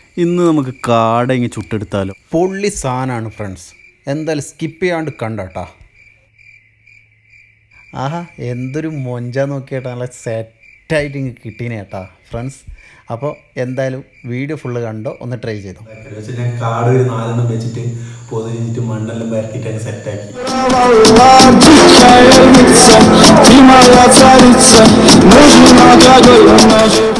ഇന്ന് നമുക്ക് കാട ഇങ്ങനെ ചുട്ടെടുത്താലോ പൊള്ളി സാധനമാണ് ഫ്രണ്ട്സ് എന്തായാലും സ്കിപ്പ് ചെയ്യാണ്ട് കണ്ടോട്ടാ ആഹാ എന്തൊരു മൊഞ്ച നോക്കിയേട്ടാ നല്ല സെറ്റായിട്ട് ഇങ്ങ് കിട്ടീനെ കേട്ടാ ഫ്രണ്ട്സ് അപ്പോൾ എന്തായാലും വീഡിയോ ഫുള്ള് കണ്ടോ ഒന്ന് ട്രൈ ചെയ്തോ വെച്ചിട്ട് ഞാൻ കാട് ഒരു നാലെണ്ണം വെച്ചിട്ട് പൊതിഞ്ഞിട്ട് മണ്ണെല്ലാം പരത്തിയിട്ട് അങ്ങ് സെറ്റാക്കി Ты моя царица, нужна дорога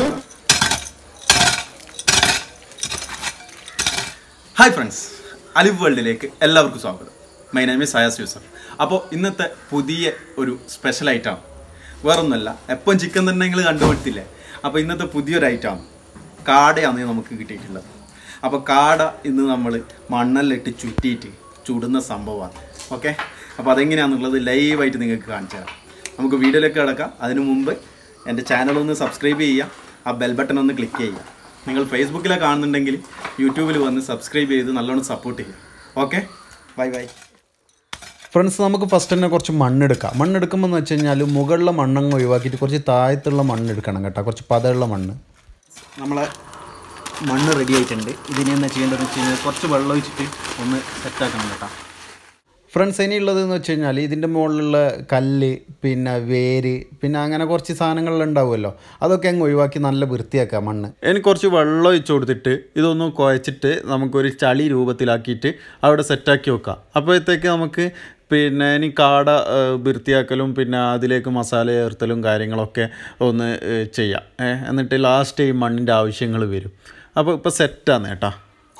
ഹായ് ഫ്രണ്ട്സ് അലിവ് വേൾഡിലേക്ക് എല്ലാവർക്കും സ്വാഗതം my name is Sayas Yusuf അപ്പോൾ ഇന്നത്തെ പുതിയ ഒരു സ്പെഷ്യൽ ഐറ്റമാണ് വേറൊന്നുമല്ല എപ്പം ചിക്കൻ തന്നെ നിങ്ങൾ കണ്ടുപിടിത്തില്ലേ അപ്പോൾ ഇന്നത്തെ പുതിയൊരു ഐറ്റമാണ് കാടയാണ് നമുക്ക് കിട്ടിയിട്ടുള്ളത് അപ്പോൾ കാട ഇന്ന് നമ്മൾ മണ്ണെല്ലിട്ട് ചുറ്റിയിട്ട് ചുടുന്ന സംഭവമാണ് ഓക്കെ അപ്പോൾ അതെങ്ങനെയാണെന്നുള്ളത് ലൈവായിട്ട് നിങ്ങൾക്ക് കാണിച്ചു തരാം നമുക്ക് വീഡിയോയിലേക്ക് കിടക്കാം അതിനു മുമ്പ് എൻ്റെ ചാനൽ ഒന്ന് സബ്സ്ക്രൈബ് ചെയ്യുക ആ ബെൽ ബട്ടൺ ഒന്ന് ക്ലിക്ക് ചെയ്യുക നിങ്ങൾ ഫേസ്ബുക്കിലാണ് കാണുന്നുണ്ടെങ്കിൽ യൂട്യൂബിൽ വന്ന് സബ്സ്ക്രൈബ് ചെയ്ത് നല്ലോണം സപ്പോർട്ട് ചെയ്യുക ഓക്കെ ബൈ ബൈ ഫ്രണ്ട്സ് നമുക്ക് ഫസ്റ്റ് തന്നെ കുറച്ച് മണ്ണെടുക്കാം മണ്ണെടുക്കുമ്പോൾ എന്ന് വെച്ച് കഴിഞ്ഞാൽ മുകളിലെ മണ്ണങ്ങ് ഒഴിവാക്കിയിട്ട് കുറച്ച് താഴത്തുള്ള മണ്ണെടുക്കണം കേട്ടോ കുറച്ച് പതയുള്ള മണ്ണ് നമ്മളെ മണ്ണ് റെഡി ആയിട്ടുണ്ട് ഇതിന് എന്താ ചെയ്യേണ്ടതെന്ന് വെച്ച് കഴിഞ്ഞാൽ കുറച്ച് വെള്ളം ഒഴിച്ചിട്ട് ഒന്ന് സെറ്റാക്കണം കേട്ടോ ഫ്രണ്ട്സ് ഇനിയുള്ളതെന്ന് വെച്ച് കഴിഞ്ഞാൽ ഇതിൻ്റെ മുകളിലുള്ള കല്ല് പിന്നെ വേര് പിന്നെ അങ്ങനെ കുറച്ച് സാധനങ്ങളിൽ ഉണ്ടാവുമല്ലോ അതൊക്കെ അങ്ങ് ഒഴിവാക്കി നല്ല വൃത്തിയാക്കുക മണ്ണ് എനിക്ക് കുറച്ച് വെള്ളം ഒഴിച്ചു കൊടുത്തിട്ട് ഇതൊന്ന് കുഴച്ചിട്ട് നമുക്കൊരു ചളി രൂപത്തിലാക്കിയിട്ട് അവിടെ സെറ്റാക്കി വെക്കാം അപ്പോഴത്തേക്ക് നമുക്ക് പിന്നെ ഇനി കാട ഏഹ്, വൃത്തിയാക്കലും പിന്നെ അതിലേക്ക് മസാല ചേർത്തലും കാര്യങ്ങളൊക്കെ ഒന്ന് ഏഹ്, ചെയ്യാം ഏ, എന്നിട്ട് ലാസ്റ്റ് ഈ മണ്ണിൻ്റെ ആവശ്യങ്ങൾ വരും അപ്പോൾ ഇപ്പോൾ സെറ്റാണ് കേട്ടോ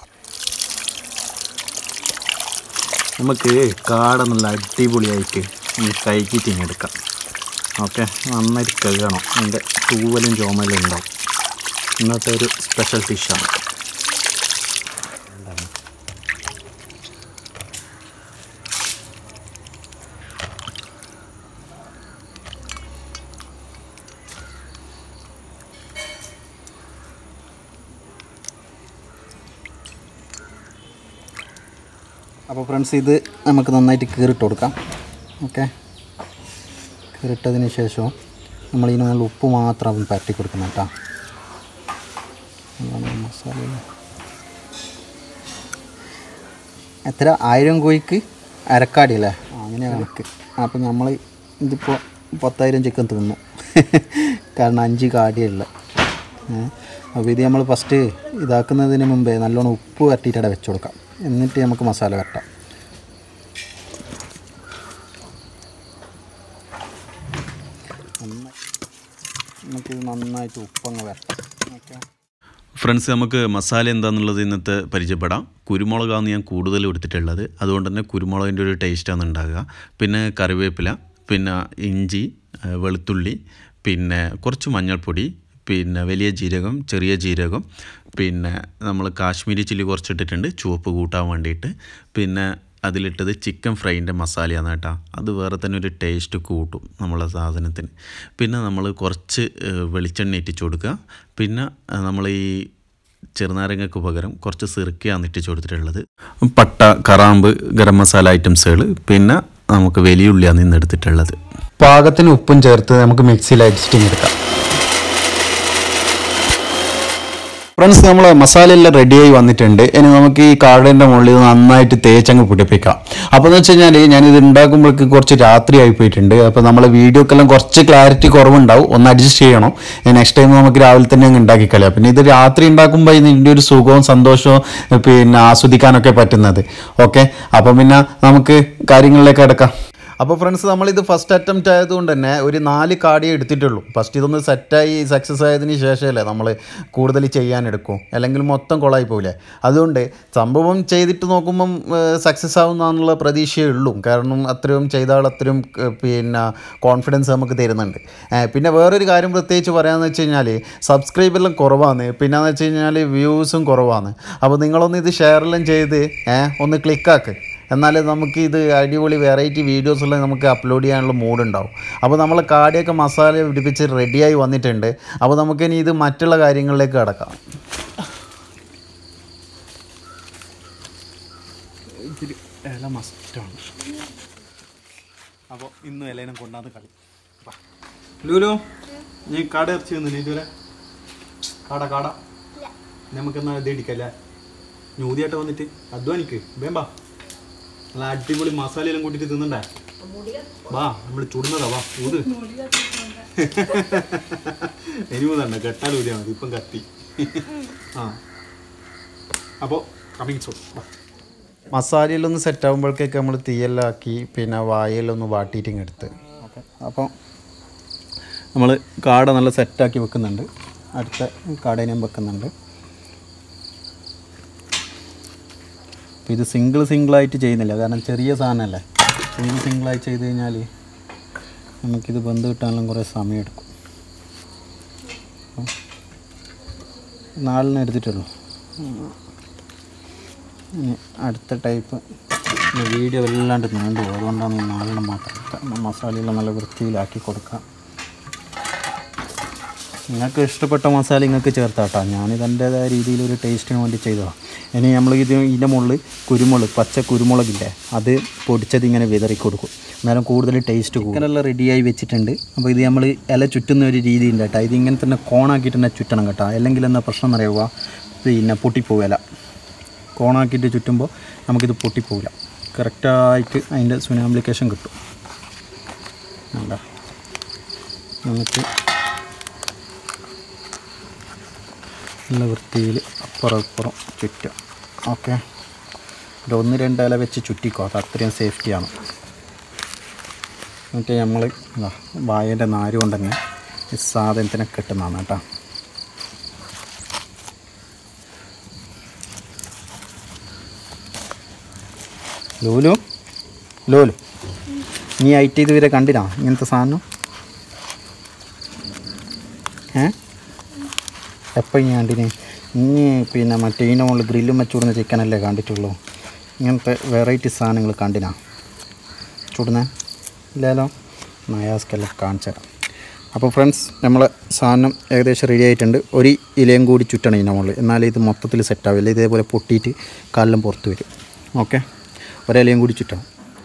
നമുക്ക് കാട നല്ല അടിപൊളിയായിട്ട് ഒന്ന് കൈക്കിട്ട് ഇങ്ങനെ എടുക്കാം ഓക്കെ നന്നായിട്ട് കഴുകണം അതിൻ്റെ തൂവലും ചോമലും ഉണ്ടാവും ഇന്നത്തെ ഒരു സ്പെഷ്യൽ ഫിഷാണ് അപ്പോൾ ഫ്രണ്ട്സ് ഇത് നമുക്ക് നന്നായിട്ട് കീറിട്ട് കൊടുക്കാം ഓക്കെ കീറിട്ടതിന് ശേഷം നമ്മൾ ഇതിന് മുകളിൽ ഉപ്പ് മാത്രം പരട്ടി കൊടുക്കണം കേട്ടോ അതാണ് മസാല എത്ര ആയിരം കോഴിക്ക് അരക്കാടി അല്ലേ ആ, അങ്ങനെ കണക്ക് അപ്പോൾ നമ്മൾ ഇതിപ്പോൾ പത്തായിരം ചിക്കൻ തിന്നു കാരണം അഞ്ച് കാടിയുള്ള അപ്പോൾ ഇത് നമ്മൾ ഫസ്റ്റ് ഇതാക്കുന്നതിന് മുമ്പേ നല്ലോണം ഉപ്പ് വരട്ടിയിട്ട് അവിടെ വെച്ച് കൊടുക്കാം എന്നിട്ട് നമുക്ക് മസാല വരട്ടാം നന്നായി നമുക്കിത് നന്നായിട്ട് ഉപ്പങ്ങ് വരട്ടാം ഓക്കെ ഫ്രണ്ട്സ് നമുക്ക് മസാല എന്താണെന്നുള്ളത് ഇന്നത്തെ പരിചയപ്പെടാം കുരുമുളകാണ് ഞാൻ കൂടുതൽ എടുത്തിട്ടുള്ളത് അതുകൊണ്ട് തന്നെ കുരുമുളകിൻ്റെ ഒരു ടേസ്റ്റാണ് ഉണ്ടാകുക പിന്നെ കറിവേപ്പില പിന്നെ ഇഞ്ചി ആ, വെളുത്തുള്ളി പിന്നെ കുറച്ച് മഞ്ഞൾപ്പൊടി പിന്നെ വലിയ ജീരകം ചെറിയ ജീരകം പിന്നെ നമ്മൾ കാശ്മീരി ചില്ലി കുറച്ചിട്ടിട്ടുണ്ട് ചുവപ്പ് കൂട്ടാൻ വേണ്ടിയിട്ട് പിന്നെ അതിലിട്ടത് ചിക്കൻ ഫ്രൈൻ്റെ മസാലയാണ് കേട്ടോ അത് വേറെ തന്നെ ഒരു ടേസ്റ്റ് കൂട്ടും നമ്മളെ സാധനത്തിന് പിന്നെ നമ്മൾ കുറച്ച് ഏഹ്, വെളിച്ചെണ്ണ ഇറ്റിച്ച് കൊടുക്കുക പിന്നെ നമ്മൾ ഈ ചെറുനാരങ്ങക്ക് പകരം കുറച്ച് സിറുക്കയാണ് ഇട്ടിച്ച് കൊടുത്തിട്ടുള്ളത് പട്ട കറാമ്പ് ഗരം മസാല ഐറ്റംസുകൾ പിന്നെ നമുക്ക് വലിയുള്ളിയാണ് ഇന്ന് എടുത്തിട്ടുള്ളത് പാകത്തിന് ഉപ്പും ചേർത്ത് നമുക്ക് മിക്സിയിൽ അടിച്ചിട്ട് എടുക്കാം ഫ്രണ്ട്സ് നമ്മൾ മസാല എല്ലാം റെഡിയായി വന്നിട്ടുണ്ട് ഇനി നമുക്ക് ഈ കാടേൻ്റെ മുകളിൽ ഇത് നന്നായിട്ട് തേച്ചങ്ങ് പിടിപ്പിക്കാം അപ്പോൾ എന്ന് വെച്ച് കഴിഞ്ഞാൽ ഞാനിത് ഉണ്ടാക്കുമ്പോഴേക്ക് കുറച്ച് രാത്രി ആയി പോയിട്ടുണ്ട് അപ്പോൾ നമ്മളെ വീഡിയോക്കെല്ലാം കുറച്ച് ക്ലാരിറ്റി കുറവുണ്ടാവും ഒന്ന് അഡ്ജസ്റ്റ് ചെയ്യണം നെക്സ്റ്റ് ടൈം നമുക്ക് രാവിലെ തന്നെ അങ്ങ് ഉണ്ടാക്കി കളയാം പിന്നെ ഇത് രാത്രി ഉണ്ടാക്കുമ്പോൾ ഇതിൻ്റെ ഒരു സുഖവും സന്തോഷവും പിന്നെ ആസ്വദിക്കാനൊക്കെ പറ്റുന്നത് ഓക്കെ അപ്പം പിന്നെ നമുക്ക് കാര്യങ്ങളിലേക്ക് കിടക്കാം അപ്പോൾ ഫ്രണ്ട്സ് നമ്മളിത് ഫസ്റ്റ് അറ്റംപ്റ്റ് ആയതുകൊണ്ട് തന്നെ ഒരു നാല് കാടിയേ എടുത്തിട്ടുള്ളൂ ഫസ്റ്റ് ഇതൊന്ന് സെറ്റായി സക്സസ് ആയതിന് ശേഷമല്ലേ നമ്മൾ കൂടുതൽ ചെയ്യാനെടുക്കും അല്ലെങ്കിൽ മൊത്തം കൊളായി പോകില്ലേ അതുകൊണ്ട് സംഭവം ചെയ്തിട്ട് നോക്കുമ്പം സക്സസ് ആവുന്നുള്ള പ്രതീക്ഷയേ ഉള്ളൂ കാരണം അത്രയും ചെയ്ത ആൾ അത്രയും ഏഹ്, പിന്നെ കോൺഫിഡൻസ് നമുക്ക് തരുന്നുണ്ട് ഏഹ്, പിന്നെ വേറൊരു കാര്യം പ്രത്യേകിച്ച് പറയാമെന്ന് വെച്ച് കഴിഞ്ഞാൽ സബ്സ്ക്രൈബെല്ലാം കുറവാണ് പിന്നെന്ന് വെച്ച് കഴിഞ്ഞാൽ വ്യൂസും കുറവാണ് അപ്പോൾ നിങ്ങളൊന്ന് ഇത് ഷെയറെല്ലാം ചെയ്ത് ഏഹ്, ഒന്ന് ക്ലിക്കാക്ക് എന്നാൽ നമുക്ക് ഇത് അടിപൊളി വെറൈറ്റി വീഡിയോസെല്ലാം നമുക്ക് അപ്ലോഡ് ചെയ്യാനുള്ള മൂഡ് ഉണ്ടാവും അപ്പോൾ നമ്മൾ കാടിയൊക്കെ മസാല പിടിപ്പിച്ച് റെഡിയായി വന്നിട്ടുണ്ട് അപ്പോൾ നമുക്കിനി ഇത് മറ്റുള്ള കാര്യങ്ങളിലേക്ക് കടക്കാം ഇതിൽ ഇല മസ്റ്റാണ് അപ്പോൾ ഇന്നും ഇലേനെ കൊണ്ടാന്ന് കളി ലൂലു നീ കാട ഇറച്ചി തന്നില്ല ഇതുവരെ കാട കാട നമുക്കെന്നാ ഇത് ഇടിക്കല്ലേ ഞൂതിയായിട്ട് വന്നിട്ട് അധ്വാനിക്ക് വേമ്പാ നല്ല അടിപൊളി മസാലയെല്ലാം കൂട്ടിയിട്ട് തിന്നണ്ടേ വാ നമ്മൾ ചുടുന്നതാ വാ ഊത് ഇനി ഊതണ്ട കെട്ടാൽ ഊതിയാ മതി ഇപ്പം കത്തി ആ അപ്പോൾ കമ്മിങ് സോൺ മസാലയിലൊന്ന് സെറ്റ് ആകുമ്പോഴേക്കൊക്കെ നമ്മൾ തീയെല്ലാം ആക്കി പിന്നെ വായയിലൊന്ന് വാട്ടിയിട്ട് ഇങ്ങ് എടുത്ത് ഓക്കെ അപ്പോൾ നമ്മൾ കാട നല്ല സെറ്റാക്കി വെക്കുന്നുണ്ട് അടുത്ത കാടേനെയും വെക്കുന്നുണ്ട് അപ്പോൾ ഇത് സിംഗിൾ സിംഗിളായിട്ട് ചെയ്യുന്നില്ല കാരണം ചെറിയ സാധനമല്ലേ സിംഗിൾ സിംഗിളായി ചെയ്ത് കഴിഞ്ഞാൽ നമുക്കിത് ബന്ധ് കിട്ടാനെല്ലാം കുറേ സമയം എടുക്കും അപ്പം നാളിനെ എടുത്തിട്ടുള്ളൂ ഇനി അടുത്ത ടൈപ്പ് വീഡിയോ വല്ലാണ്ട് നീണ്ടു പോകും അതുകൊണ്ടാണ് ഈ നാലെണ്ണം മാത്രം മസാലയെല്ലാം നല്ല വൃത്തിയിലാക്കി കൊടുക്കാം നിങ്ങൾക്ക് ഇഷ്ടപ്പെട്ട മസാല നിങ്ങൾക്ക് ചേർത്താട്ടോ ഞാനിത് എൻ്റേതായ രീതിയിൽ ഒരു ടേസ്റ്റിന് വേണ്ടി ചെയ്തതാണ് ഇനി നമ്മൾ ഇത് ഇതിൻ്റെ മുകളിൽ കുരുമുളക് പച്ച കുരുമുളകില്ലേ അത് പൊടിച്ചത് ഇങ്ങനെ വിതറി കൊടുക്കും അന്നേരം കൂടുതൽ ടേസ്റ്റ് കൂടും ചിക്കനെല്ലാം റെഡിയായി വെച്ചിട്ടുണ്ട് അപ്പോൾ ഇത് നമ്മൾ ഇല ചുറ്റുന്ന ഒരു രീതി ഉണ്ട് കേട്ടോ ഇത് ഇങ്ങനെ തന്നെ കോണാക്കിയിട്ട് തന്നെ ചുറ്റണം കേട്ടോ അല്ലെങ്കിൽ എന്താ പ്രശ്നം എന്നറിയുക പിന്നെ പൊട്ടിപ്പോവും ഇല കോണാക്കിയിട്ട് ചുറ്റുമ്പോൾ നമുക്കിത് പൊട്ടിപ്പോവില്ല കറക്റ്റായിട്ട് അതിൻ്റെ സുനാംപ്ലിക്കേഷൻ കിട്ടും വേണ്ട നമുക്ക് നല്ല വൃത്തിയിൽ അപ്പുറം ഇപ്പുറം ചുറ്റും ഓക്കെ ഒരു ഒന്ന് രണ്ട് ഇല വെച്ച് ചുറ്റിക്കോ അത് അത്രയും സേഫ്റ്റിയാണ് എന്നിട്ട് നമ്മൾ വായൻ്റെ നാര് കൊണ്ട് തന്നെ ഈ സാധനത്തിനെ കെട്ടുന്നതാണ് കേട്ടോ ലോലു ലോലു നീ ഐറ്റ് ഇതുവരെ കണ്ടിനാ ഇങ്ങനത്തെ സാധനം ഏ എപ്പോൾ ഇനി കണ്ടിന് ഇനി പിന്നെ മറ്റേ ഇതിൻ്റെ മുകളിൽ ഗ്രില്ലും വെച്ചുവിടുന്ന ചിക്കനല്ലേ കണ്ടിട്ടുള്ളൂ ഇങ്ങനത്തെ വെറൈറ്റി സാധനങ്ങൾ കണ്ടിനാ ചുടുന്ന ഇല്ലല്ലോ നയാസ്ക്കെല്ലാം കാണിച്ചു തരാം അപ്പോൾ ഫ്രണ്ട്സ് നമ്മളെ സാധനം ഏകദേശം റെഡി ആയിട്ടുണ്ട് ഒരു ഇലയും കൂടി ചുറ്റണം ഇതിൻ്റെ മുകളിൽ എന്നാലേ ഇത് മൊത്തത്തിൽ സെറ്റാവില്ല ഇതേപോലെ പൊട്ടിയിട്ട് കാലിലും പുറത്ത് വരും ഓക്കെ ഒരിലയും കൂടി ചുറ്റണം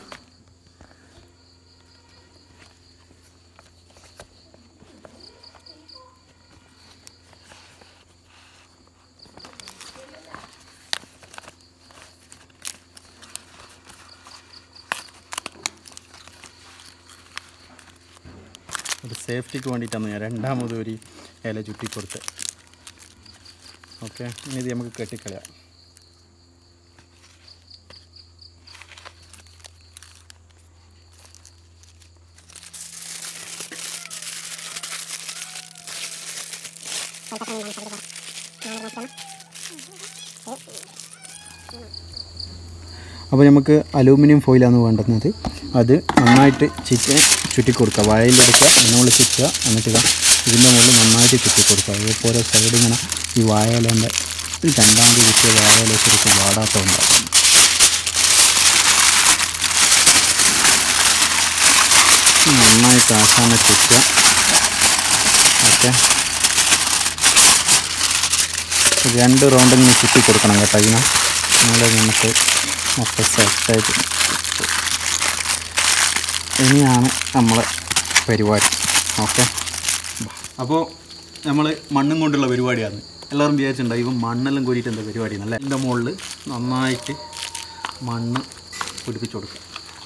ഒരു സേഫ്റ്റിക്ക് വേണ്ടിയിട്ടാണ് ഞാൻ രണ്ടാമത് ഒരു ഇല ചുറ്റി കൊടുത്ത് ഓക്കെ ഇനി ഇത് നമുക്ക് കെട്ടിക്കളയാം അപ്പോൾ നമുക്ക് അലൂമിനിയം ഫോയിലാണ് വേണ്ടുന്നത് അത് നന്നായിട്ട് ചിക്കൻ ചുറ്റി കൊടുക്കുക വായയിലെടുക്കുക അതിനുള്ളിൽ ചുറ്റുക എന്നിട്ട് ഇതാ ഇതിൻ്റെ മുകളിൽ നന്നായിട്ട് ചുറ്റി കൊടുക്കുക അതേപോലെ സൈഡ് ഇങ്ങനെ ഈ വായലേൻ്റെ രണ്ടാമത് ചുറ്റിയ വായല ശരിക്കും വാടാത്തതുണ്ടാകും നന്നായിട്ട് ആക്കാനെ ചുറ്റുക ഓക്കെ രണ്ട് റൗണ്ടിൽ ചുറ്റി കൊടുക്കണം കേട്ടോ ഇതിനെ എന്നാലേ നമുക്ക് മൊത്തം സെറ്റായിട്ട് ഇനിയാണ് നമ്മളെ പരിപാടി ഓക്കെ അപ്പോൾ നമ്മൾ മണ്ണും കൊണ്ടുള്ള പരിപാടിയാണ് എല്ലാവരും വിചാരിച്ചിട്ടുണ്ടോ ഇവൻ മണ്ണെല്ലാം കോരിയിട്ട് എന്താ പരിപാടി നല്ല എൻ്റെ മുകളിൽ നന്നായിട്ട് മണ്ണ് പിടിപ്പിച്ച് കൊടുക്കുക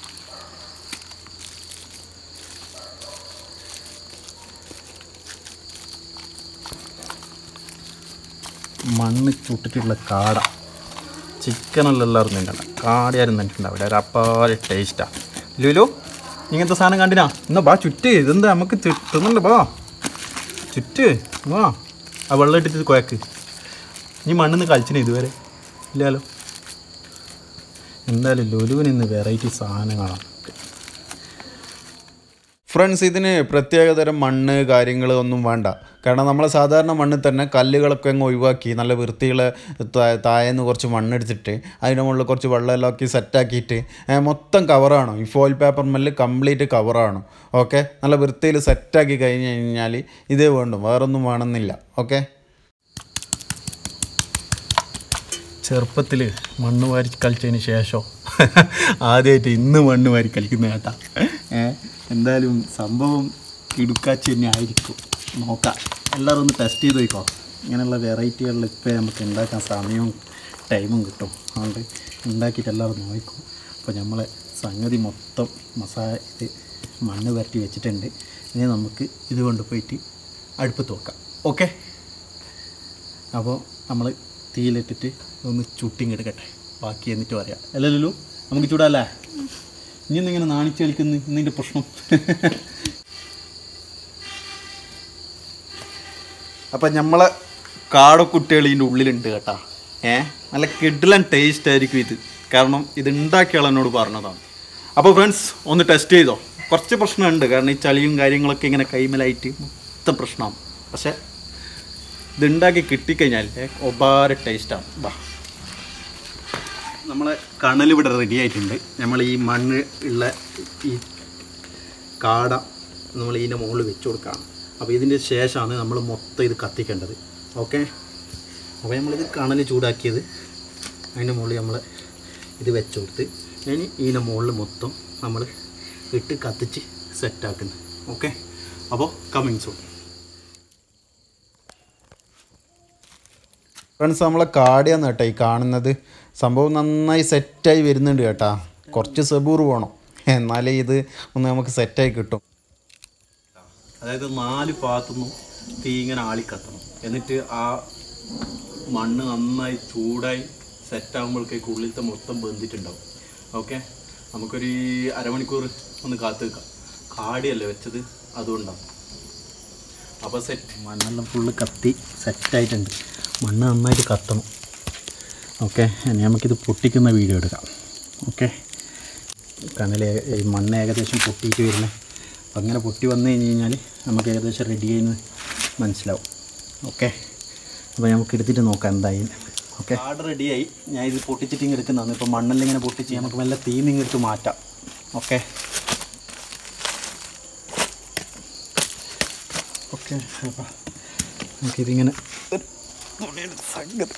മണ്ണ് ചുട്ടിട്ടുള്ള കാട ചിക്കനെല്ലാം എല്ലാവരും തിന്നണ്ട കാടയാരും തിന്നിട്ടുണ്ടാവില്ല ഒരു അപ്പാടെ ടേസ്റ്റാണ് ലുലു ഇങ്ങനത്തെ സാധനം കണ്ടിനാ എന്നാ ബാ ചുറ്റ് ഇതെന്താ നമുക്ക് തിന്നുണ്ട് ബാ ചുറ്റ് വാ ആ വെള്ളം ഇട്ടിട്ട് കുഴക്ക് നീ മണ്ണിന്ന് കളിച്ചിന് ഇതുവരെ ഇല്ലല്ലോ എന്തായാലും ലുലുവിന് ഇന്ന് വെറൈറ്റി സാധനങ്ങളാണ് ഫ്രണ്ട്സ് ഇതിന് പ്രത്യേകതരം മണ്ണ് കാര്യങ്ങൾ ഒന്നും വേണ്ട കാരണം നമ്മൾ സാധാരണ മണ്ണിൽ തന്നെ കല്ലുകളൊക്കെ അങ്ങ് ഒഴിവാക്കി നല്ല വൃത്തിയുള്ള താ- താഴേന്ന് കുറച്ച് മണ്ണെടുത്തിട്ട് അതിൻ്റെ മുകളിൽ കുറച്ച് വെള്ളമെല്ലാം ആക്കി സെറ്റാക്കിയിട്ട് മൊത്തം കവറാണ് ഈ ഫോയിൽ പേപ്പർ മെല്ല് കംപ്ലീറ്റ് കവറാണ് ഓക്കെ നല്ല വൃത്തിയിൽ സെറ്റാക്കി കഴിഞ്ഞ് കഴിഞ്ഞാൽ ഇതേ വേണ്ടു വേറൊന്നും വേണമെന്നില്ല ഓക്കെ ചെറുപ്പത്തിൽ മണ്ണ് വാരി കളിച്ചതിന് ശേഷം ആദ്യമായിട്ട് ഇന്ന് മണ്ണ് വാരി കളിക്കുന്ന കേട്ടാ ഏ എന്തായാലും സംഭവം ഇടുക്കാച്ചി തന്നെ ആയിരിക്കും നോക്കാം എല്ലാവരും ഒന്ന് ടെസ്റ്റ് ചെയ്ത് നോക്കോ ഇങ്ങനെയുള്ള വെറൈറ്റികളിൽ ഇപ്പോൾ നമുക്ക് ഉണ്ടാക്കാൻ സമയവും ടൈമും കിട്ടും അതുകൊണ്ട് ഉണ്ടാക്കിയിട്ട് എല്ലാവരും നോക്കും അപ്പോൾ നമ്മളെ സംഗതി മൊത്തം മസാല ഇത് മണ്ണ് പുരട്ടി വെച്ചിട്ടുണ്ട് ഇനി നമുക്ക് ഇത് കൊണ്ടുപോയിട്ട് അടുപ്പത്ത് വെക്കാം ഓക്കെ അപ്പോൾ നമ്മൾ തീയിലിട്ടിട്ട് ഒന്ന് ചുട്ടിങ്ങെടുക്കട്ടെ ബാക്കി എന്നിട്ട് പറയാം അല്ലല്ലോ നമുക്ക് ചൂടാല്ലേ ഇനി ഇന്നിങ്ങനെ നാണിച്ച് കളിക്കുന്നു ഇന്നിൻ്റെ പ്രശ്നം അപ്പം നമ്മളെ കാടക്കുട്ടികൾ ഇതിൻ്റെ ഉള്ളിലുണ്ട് കേട്ടാ ഏ നല്ല കിഡിലൻ ടേസ്റ്റ് ആയിരിക്കും ഇത് കാരണം ഇത് ഉണ്ടാക്കിയ എന്നോട് പറഞ്ഞതാണ് അപ്പോൾ ഫ്രണ്ട്സ് ഒന്ന് ടെസ്റ്റ് ചെയ്തോ കുറച്ച് പ്രശ്നമുണ്ട് കാരണം ഈ ചളിയും കാര്യങ്ങളൊക്കെ ഇങ്ങനെ കൈമലായിട്ട് മൊത്തം പ്രശ്നമാണ് പക്ഷേ ഇത് ഉണ്ടാക്കി കിട്ടിക്കഴിഞ്ഞാൽ ഒബാര ടേസ്റ്റാണ് വാ നമ്മളെ കണൽ ഇവിടെ റെഡി ആയിട്ടുണ്ട് നമ്മൾ ഈ മണ്ണ് ഉള്ള ഈ കാട നമ്മൾ ഇതിൻ്റെ മുകളിൽ വെച്ച് കൊടുക്കുകയാണ് അപ്പോൾ ഇതിൻ്റെ ശേഷമാണ് നമ്മൾ മൊത്തം ഇത് കത്തിക്കേണ്ടത് ഓക്കെ അപ്പോൾ നമ്മളിത് കണൽ ചൂടാക്കിയത് അതിൻ്റെ മുകളിൽ നമ്മൾ ഇത് വെച്ച് കൊടുത്ത് ഇനി ഇതിൻ്റെ മുകളിൽ മൊത്തം നമ്മൾ ഇട്ട് കത്തിച്ച് സെറ്റാക്കുന്നു ഓക്കെ അപ്പോൾ കമ്മിങ് സൂൺ ഫ്രണ്ട്സ് നമ്മളെ കാടിയാന്ന് കേട്ടോ ഈ കാണുന്നത് സംഭവം നന്നായി സെറ്റായി വരുന്നുണ്ട് കേട്ടാ കുറച്ച് സബൂർ പോകണം എന്നാലേ ഇത് ഒന്ന് നമുക്ക് സെറ്റായി കിട്ടും അതായത് നാല് ഭാഗത്തുനിന്നും തീ ഇങ്ങനെ ആളിക്കത്തണം എന്നിട്ട് ആ മണ്ണ് നന്നായി ചൂടായി സെറ്റാകുമ്പോഴേക്ക് ഉള്ളിലത്തെ മൊത്തം ബന്ധിട്ടുണ്ടാവും ഓക്കെ നമുക്കൊരു അരമണിക്കൂർ ഒന്ന് കാത്തു നിൽക്കാം കാടിയല്ലേ വെച്ചത് അതുകൊണ്ടാണ് അപ്പോൾ സെറ്റ് മണ്ണെല്ലാം ഫുള്ള് കത്തി സെറ്റായിട്ടുണ്ട് മണ്ണ് നന്നായിട്ട് കത്തണം ഓക്കെ ഇനി നമുക്കിത് പൊട്ടിക്കുന്ന വീഡിയോ എടുക്കാം ഓക്കെ കനൽ ഈ മണ്ണ് ഏകദേശം പൊട്ടിയിട്ട് വരുന്നത് അപ്പം അങ്ങനെ പൊട്ടി വന്നു കഴിഞ്ഞ് കഴിഞ്ഞാൽ നമുക്ക് ഏകദേശം റെഡി ചെയ്യുന്ന മനസ്സിലാവും ഓക്കെ അപ്പോൾ നമുക്ക് എടുത്തിട്ട് നോക്കാം എന്തായി ഓക്കെ കാർഡ് റെഡിയായി ഞാൻ ഇത് പൊട്ടിച്ചിട്ട് ഇങ്ങനെ എടുക്കുന്നതാണ് ഇപ്പോൾ മണ്ണെല്ലാം ഇങ്ങനെ പൊട്ടിച്ച് നമുക്ക് മെല്ലെ തീം ഇങ്ങ് എടുത്ത് മാറ്റാം ഓക്കെ ഓക്കെ അപ്പോൾ നമുക്കിതിങ്ങനെ ഒരു തുണിയുടെ സംഗതി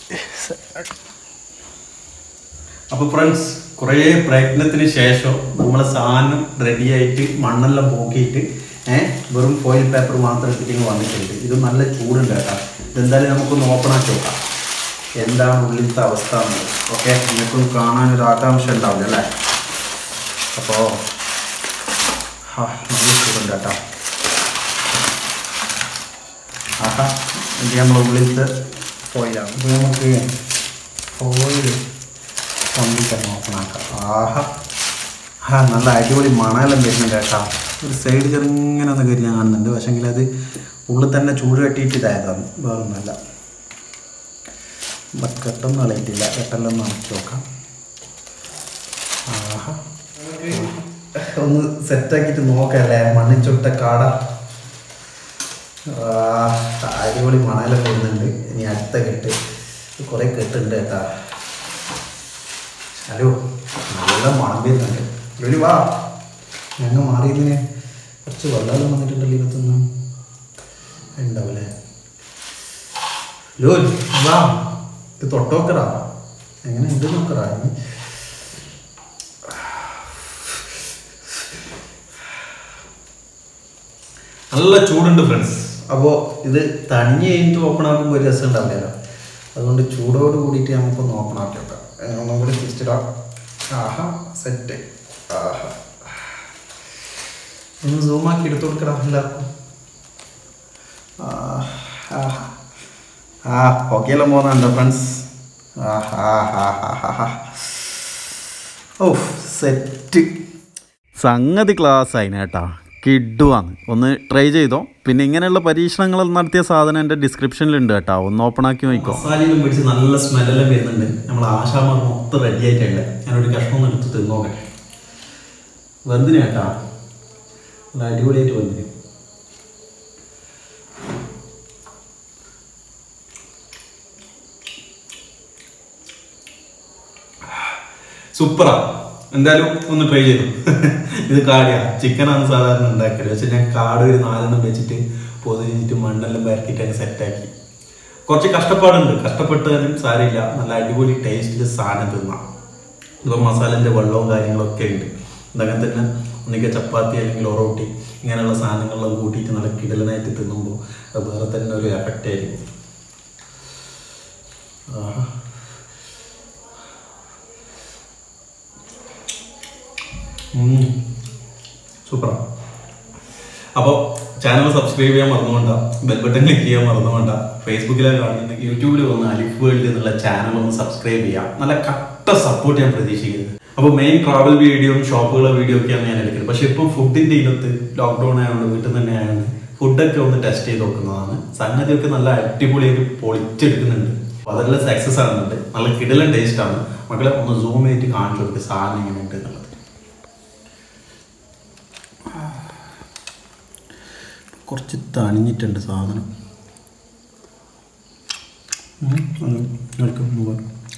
അപ്പോൾ ഫ്രണ്ട്സ് കുറേ പ്രയത്നത്തിന് ശേഷം നമ്മളെ സാധനം റെഡിയായിട്ട് മണ്ണെല്ലാം പോക്കിയിട്ട് ഏഹ് വെറും ഫോയിൽ പേപ്പർ മാത്രം എടുത്തിട്ട് ഇങ്ങ് വന്നിട്ടുണ്ട് ഇത് നല്ല ചൂടുണ്ട് കേട്ടോ ഇതെന്തായാലും നമുക്കൊന്ന് ഓപ്പൺ ആക്കി നോക്കാം എന്താണ് ഉള്ളിലത്തെ അവസ്ഥ എന്നുള്ളത് ഓക്കെ നിങ്ങൾക്കും കാണാനൊരു ആകാംക്ഷ ഉണ്ടാവില്ല അല്ലേ അപ്പോൾ ആ നല്ല ചൂടുണ്ട് കേട്ടോ ആഹാ ഇത് നമ്മുടെ ഉള്ളിലത്തെ ഫോയിലാണ് ഇത് നമുക്ക് ഫോയിൽ കമ്പ്ലീറ്റ് ഓപ്പൺ ആക്കാം ആഹാ ആ നല്ല അടിപൊളി മണമെല്ലാം വരുന്നുണ്ട് കേട്ടാ ഒരു സൈഡ് ചെറുങ്ങനെ ഒന്ന് കയറി ഞാൻ കാണുന്നുണ്ട് പക്ഷെങ്കിൽ അത് ഉള്ളിൽ തന്നെ ചൂട് കെട്ടിയിട്ട് ഇതായതാണ് വേറൊന്നുമല്ല കെട്ടൊന്നും കളയിട്ടില്ല കെട്ടെല്ലാം ഒന്ന് അടച്ചു നോക്കാം ആഹാ ഒന്ന് സെറ്റാക്കിയിട്ട് നോക്കല്ലേ മണ്ണിൽ ചുട്ട കാട ആ, അടിപൊളി മണലെല്ലാം വരുന്നുണ്ട് ഇനി അടുത്ത കെട്ട് കുറേ കെട്ടുണ്ട് കേട്ടാ ഹലോ നല്ല മണം വരുന്നുണ്ട് ഒരു വാ ഞങ്ങൾ മാറിയതിന് കുറച്ച് വെള്ളം വന്നിട്ടുണ്ടല്ലോ ഇതിനകത്തുനിന്ന് ഉണ്ടാവല്ലേ ലോ വാ ഇത് തൊട്ടോക്കടാ എങ്ങനെ ഇത് നോക്കടാ ഇനി നല്ല ചൂടുണ്ട് ഫ്രണ്ട്സ് അപ്പോൾ ഇത് തണിഞ്ഞ് കഴിഞ്ഞിട്ട് ഓപ്പൺ ആക്കുമ്പോൾ ഒരു രസം ഉണ്ടാവില്ലല്ലോ അതുകൊണ്ട് ചൂടോട് കൂടിയിട്ട് നമുക്കൊന്ന് ഓപ്പൺ ആക്കി വെക്കാം ഏ, ഒന്നും കൂടി തിരിച്ചിടാം ആഹാ സെറ്റ് ആഹാ ഒന്ന് zoom ആക്കി എടുത്തു കൊടുക്കടാ എല്ലാവർക്കും ആ, ആഹാ. ആ പുകയെല്ലാം പോകുന്നുണ്ടോ ഫ്രണ്ട്സ് ഓ സെറ്റ് സംഗതി ക്ലാസ് ആയിന് കേട്ടാ കിഡുവാണ് ഒന്ന് ട്രൈ ചെയ്തോ പിന്നെ ഇങ്ങനെയുള്ള പരീക്ഷണങ്ങൾ നടത്തിയ സാധനം എൻ്റെ ഡിസ്ക്രിപ്ഷനിലുണ്ട് കേട്ടോ ഒന്ന് ഓപ്പൺ ആക്കി നോക്കിക്കോ മസാലയിലും പിടിച്ച് നല്ല സ്മെല്ലെല്ലാം വരുന്നുണ്ട് നമ്മൾ ആശാമർ മൊത്തം റെഡി ആയിട്ടുണ്ട് ഞാനൊരു കഷ്ണം ഒന്ന് എടുത്ത് തിന്നോക്കട്ടെ വെന്തിന് കേട്ടാ നല്ല അടിപൊളിയായിട്ട് വെന്തിന് സൂപ്പറാ എന്തായാലും ഒന്ന് ട്രൈ ചെയ്തു ഇത് കാടിയാ ചിക്കനാണ് സാധാരണ ഉണ്ടാക്കല് പക്ഷെ ഞാൻ കാട് ഒരു നാലെണ്ണം വെച്ചിട്ട് പൊതിഞ്ഞിട്ട് മണ്ണെല്ലാം പരത്തിയിട്ട് അങ്ങ് സെറ്റാക്കി കുറച്ച് കഷ്ടപ്പാടുണ്ട് കഷ്ടപ്പെട്ടാലും സാരമില്ല നല്ല അടിപൊളി ടേസ്റ്റിൽ സാധനം തിന്നാം ഇപ്പം മസാലൻ്റെ വെള്ളവും കാര്യങ്ങളൊക്കെ ഉണ്ട് ഇതങ്ങനെ തന്നെ ഒന്നിക്കെ ചപ്പാത്തി അല്ലെങ്കിൽ ഒറോട്ടി ഇങ്ങനെയുള്ള സാധനങ്ങളെല്ലാം കൂട്ടിയിട്ട് നല്ല കിടലനായിട്ട് തിന്നുമ്പോൾ അത് വേറെ തന്നെ ഒരു എഫക്റ്റ് ആയിരിക്കും ആഹാ. ഉം. സൂപ്പറാണ് അപ്പോൾ ചാനൽ സബ്സ്ക്രൈബ് ചെയ്യാൻ മറന്നുകൊണ്ട ബെൽ ബട്ടൺ ക്ലിക്ക് ചെയ്യാൻ മറന്നുകൊണ്ട ഫേസ്ബുക്കിലൊക്കെ കാണുന്നുണ്ടെങ്കിൽ യൂട്യൂബിൽ വന്ന് അലിഫ് വേൾഡ് എന്നുള്ള ചാനൽ ഒന്ന് സബ്സ്ക്രൈബ് ചെയ്യാം നല്ല കട്ട സപ്പോർട്ട് ഞാൻ പ്രതീക്ഷിക്കുന്നത് അപ്പോൾ മെയിൻ ട്രാവൽ വീഡിയോയും ഷോപ്പുകളെ വീഡിയോ ഒക്കെയാണ് ഞാൻ എടുക്കുന്നത് പക്ഷെ ഇപ്പം ഫുഡിന്റെ ഇനത്ത് ലോക്ക്ഡൗൺ ആയതുകൊണ്ട് വീട്ടിൽ നിന്ന് തന്നെ ആയതുകൊണ്ട് ഫുഡൊക്കെ ഒന്ന് ടെസ്റ്റ് ചെയ്ത് നോക്കുന്നതാണ് സംഗതിയൊക്കെ നല്ല അടിപൊളിയായിട്ട് പൊളിച്ചെടുക്കുന്നുണ്ട് അപ്പോൾ അതെല്ലാം സക്സസ് ആകുന്നുണ്ട് നല്ല കിടലൻ ടേസ്റ്റ് ആണ് മക്കളെ ഒന്ന് സൂം ചെയ്തിട്ട് കാണിച്ചു കൊടുക്കുക സാധനം എങ്ങനെയുണ്ട് എന്നുള്ളത് കുറച്ച് തണിഞ്ഞിട്ടുണ്ട് സാധനം ഉം, ഒന്ന് എടുക്ക്, ഒന്ന്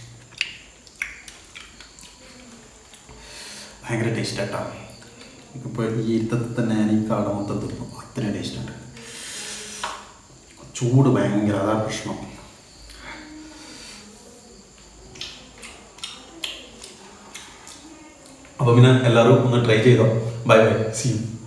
ഭയങ്കര ടേസ്റ്റ് ആട്ടാ ഇപ്പോൾ ഈ ഇരുത്തത്തിൽ തന്നെ ഞാൻ ഈ കാട മൊത്തം തിന്നു അത്രയും ടേസ്റ്റ് ഉണ്ട് ചൂട് ഭയങ്കര അതാ പ്രശ്നം അപ്പോൾ പിന്നെ എല്ലാവരും ഒന്ന് ട്രൈ ചെയ്തോ ബൈ ബൈ സീ യു